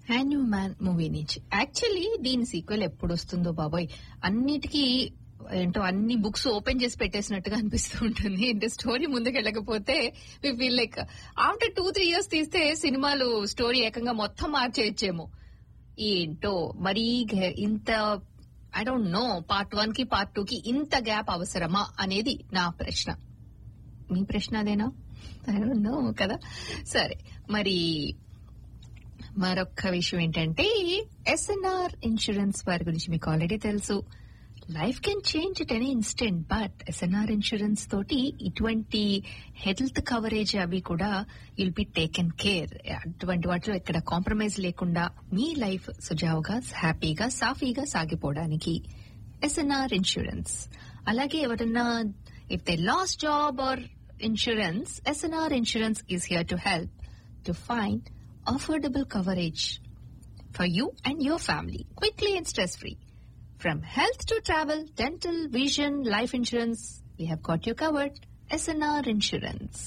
హ్యాన్యూ HanuMan movie నుంచి actually దీని sequel ఎప్పుడు వస్తుందో బాబోయ్ అన్నిటికీ ఏంటో అన్ని బుక్స్ ఓపెన్ చేసి పెట్టేసినట్టుగా అనిపిస్తూ ఉంటుంది అంటే స్టోరీ ముందుకెళ్ళకపోతే we feel like after two three years తీస్తే సినిమాలు స్టోరీ ఏకంగా మొత్తం మార్చేయచ్చేమో ఏంటో మరీ గ- ఇంత I don't know part one కి పార్ట్ టూ కి ఇంత గ్యాప్ అవసరమా అనేది నా ప్రశ్న మీ ప్రశ్న అదేనా ఐ డోంట్ నో కదా సరే మరి మరొక విషయం ఏంటంటే ఎస్ఎన్ఆర్ ఇన్సూరెన్స్ వారి గురించి మీకు ఆల్రెడీ తెలుసు life can change it any instant but SNR insurance తోటి ఇటువంటి హెల్త్ కవరేజ్ అవి కూడా విల్ బి టేకెన్ కేర్ అటువంటి వాటిలో ఎక్కడ కాంప్రమైజ్ లేకుండా మీ లైఫ్ సుజావుగా హ్యాపీగా సాఫీగా సాగిపోవడానికి ఎస్ఎన్ఆర్ ఇన్సూరెన్స్ అలాగే ఎవరన్నా if they lost job or insurance SNR insurance is here to help to find affordable coverage for you and your family quickly and stress free. From health to travel, dental, vision, life insurance, we have got you covered. SNR Insurance.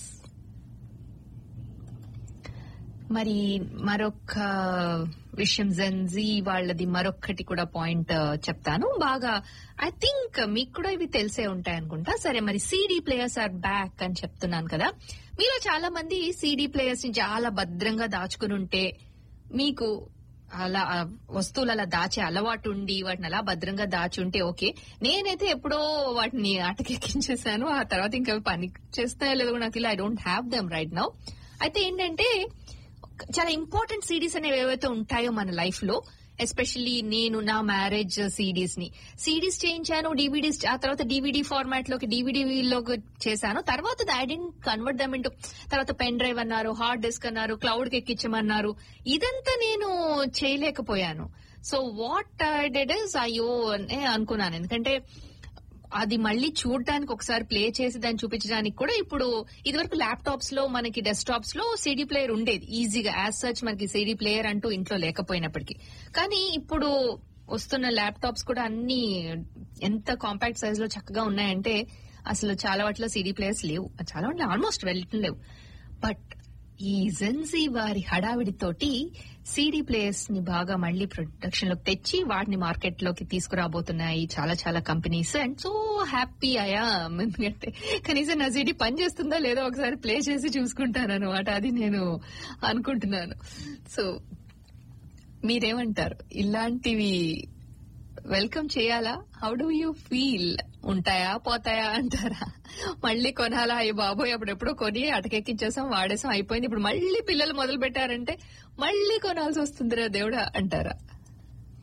మరి మరొక విషయం Gen Z వాళ్ళది మరొక్కటి కూడా point చెప్తాను బాగా I think మీకు కూడా ఇవి తెలిసే ఉంటాయి అనుకుంటా సరే మరి సీడీ ప్లేయర్స్ ఆర్ బ్యాక్ అని చెప్తున్నాను కదా మీలో చాలా మంది సీడీ ప్లేయర్స్ ని చాలా భద్రంగా దాచుకుని ఉంటే మీకు అలా ఆ వస్తువులు అలా దాచే అలవాటు ఉండి వాటిని అలా భద్రంగా దాచి ఉంటే ఓకే నేనైతే ఎప్పుడో వాటిని అటకెక్కించేసాను ఆ తర్వాత ఇంకా అవి పని చేస్తాయో లేదో కూడా నాకు ఇలా I don't have them right now అయితే ఏంటంటే చాలా ఇంపార్టెంట్ సిడీస్ అనేవి ఏవైతే ఉంటాయో మన లైఫ్ లో ఎస్పెషల్లీ నేను నా మ్యారేజ్ సిడీస్ ని సిడీస్ చేయించాను డివిడీస్ ఆ తర్వాత డివిడి ఫార్మాట్ లోకి డివిడి లోకి చేశాను తర్వాత I didn't convert them into తర్వాత పెన్ డ్రైవ్ అన్నారు హార్డ్ డిస్క్ అన్నారు క్లౌడ్ కి ఎక్కించమన్నారు ఇదంతా నేను చేయలేకపోయాను సో వాట్ డెడ్ ఇస్ అయ్యో అని అనుకున్నాను ఎందుకంటే అది మళ్ళీ చూడడానికి ఒకసారి ప్లే చేసి దాన్ని చూపించడానికి కూడా ఇప్పుడు ఇదివరకు ల్యాప్టాప్స్ లో మనకి డెస్క్టాప్స్ లో సిడీ ప్లేయర్ ఉండేది ఈజీగా యాజ్ సచ్ మనకి సిడీ ప్లేయర్ అంటూ ఇంట్లో లేకపోయినప్పటికీ కానీ ఇప్పుడు వస్తున్న ల్యాప్టాప్స్ కూడా అన్ని ఎంత కాంపాక్ట్ సైజ్ లో చక్కగా ఉన్నాయంటే అసలు చాలా వాటిలో సిడీ ప్లేయర్స్ లేవు చాలా వాటిలో ఆల్మోస్ట్ వెళ్ళటం లేవు బట్ ఈ జెన్సీ వారి హడావిడితోటి సీడీ ప్లేయర్స్ ని బాగా మళ్ళీ ప్రొడక్షన్ లోకి తెచ్చి వాటిని మార్కెట్ లోకి తీసుకురాబోతున్నాయి చాలా చాలా కంపెనీస్ అండ్ సో హ్యాపీ అయా ఎందుకంటే కనీసం నా సీడీ పని చేస్తుందా లేదో ఒకసారి ప్లే చేసి చూసుకుంటాను అనమాట అది నేను అనుకుంటున్నాను సో మీరేమంటారు ఇలాంటివి వెల్కమ్ చేయాలా హౌ డూ యూ ఫీల్ ఉంటాయా పోతాయా అంటారా మళ్ళీ కొనాలా అయ్యి బాబోయ్ అప్పుడు ఎప్పుడో కొని అటకెక్కించేసాం వాడేసాం అయిపోయింది ఇప్పుడు మళ్ళీ పిల్లలు మొదలు పెట్టారంటే మళ్ళీ కొనాల్సి వస్తుందిరా దేవుడా అంటారా